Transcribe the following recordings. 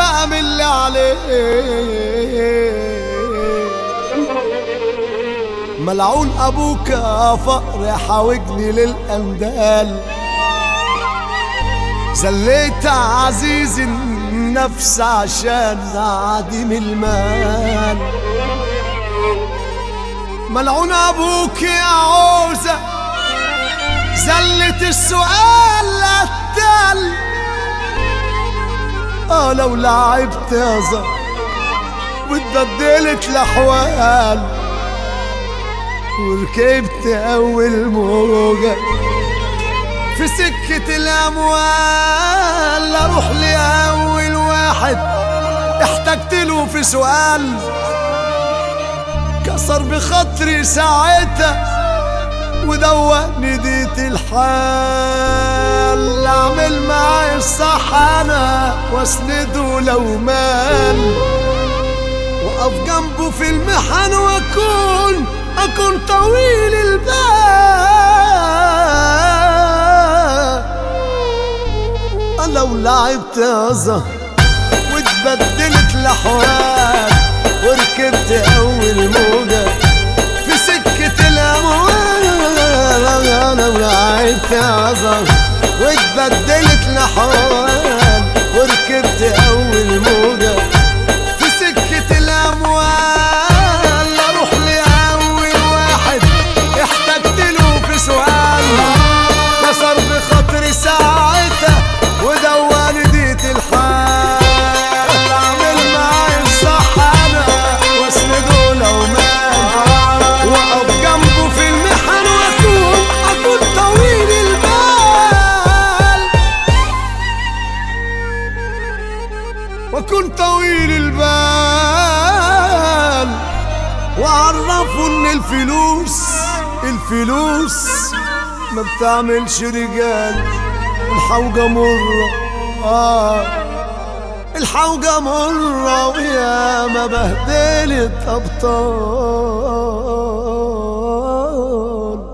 اعمل اللي عليه ملعون ابوك يا فقر حاوجني للاندال زليت عزيز النفس عشان عديم المال ملعون ابوك يا عوزة زلت السؤال للتل اه لو لعبت يا زهر واتبدلت الاحوال وركبت اول موجة في سكة الاموال اروح لاول واحد احتجت له في سؤال كسر بخاطري ساعتها ودوقني ديت الحال اعمل معاه الصح انا واسنده لو مال واقف جنبه في المحن واكون اكون طويل البال لو لعبت يا زهر واتبدلت الاحوال وركبت اول موجة في سكة الاموال انا ولعبت يا زهر واتبدلت الاحوال وركبت اول موجة في سكة الاموال اروح لاول واحد احتجت له في سؤال كسر بخاطري ساعتها ودواني ديت الحال اعمل معايا الصح انا واسنده لو مات واقف جنبه في المحن واكون اكون طويل البال واكون طويل البال وعرفوا ان الفلوس الفلوس ما بتعملش رجال الحوجة مرة آه الحوجة مرة ويا ما بهدلت أبطال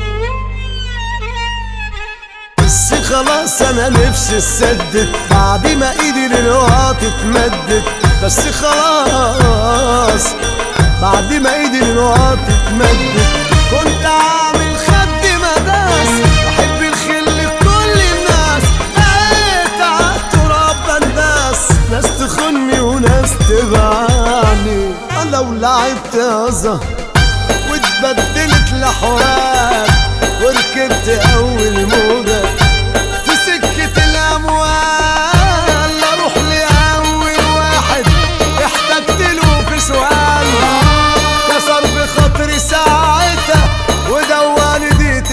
بس خلاص أنا نفسي اتسدد بعد ما إيدي للوقت اتمدت بس خلاص بعد ما ايدي الوقت اتمدت كنت عامل خد مداس بحب الخل لكل الناس لقيت عالتراب بنداس ناس تخني وناس تبعني لو لعبت يا زهر واتبدلت الاحوال وركبت اول موجة في سكة الاموال اروح لاول واحد احتجت له في سؤال كسر بخاطري ساعتها ودواني ديت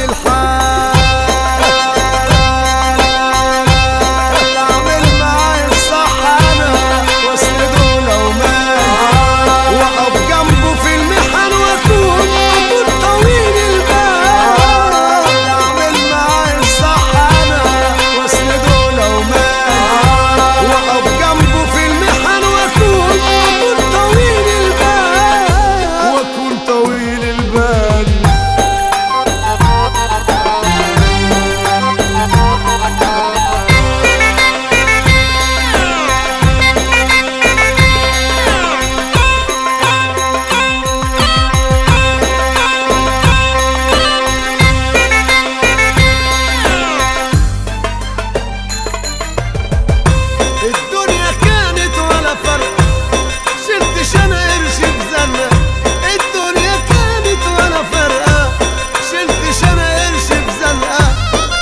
الحال اعمل معايا الصح انا واسنده لو مات واقف جنبه في المحن واكون اكون طويل البال اعمل معايا الصح انا واسنده لو مات واقف جنبه في المحن واكون اكون طويل البال واكون طويل البال الدنيا كانت ولا فرق شلتش انا قرش بزنة الدنيا كانت ولا فرقة شلتش انا قرش بزنقة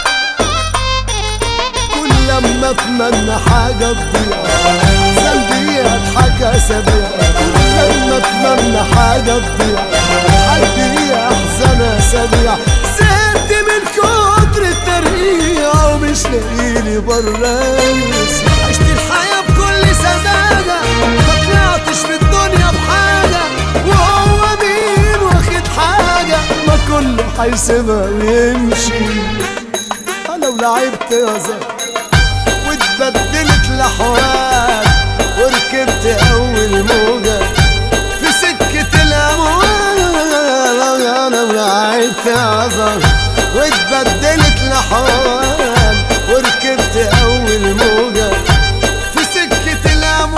كل لما اتمنى حاجة تضيع ذنبي اضحك اسابيع كل لما اتمنى حاجة تضيع حد احزن اسابيع زهقت من كتر الترقيع ومش لاقيلي برانس عشت الحياة بكل سذاجة ما طلعتش في الدنيا بحاجة وهو مين واخد حاجة ما كله هيسيبها ويمشي انا ولعبت يا زهر واتبدلت الاحوال وركبت اول موجة في سكة الاموال انا ولعبت يا زهر واتبدلت الاحوال وركبت اول موجة في سكة الاموال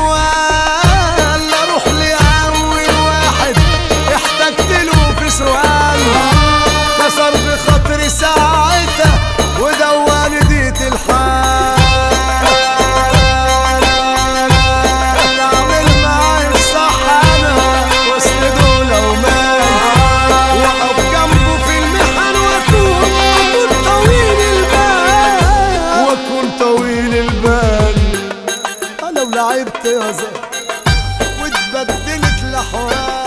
باظت واتبدلت لحوال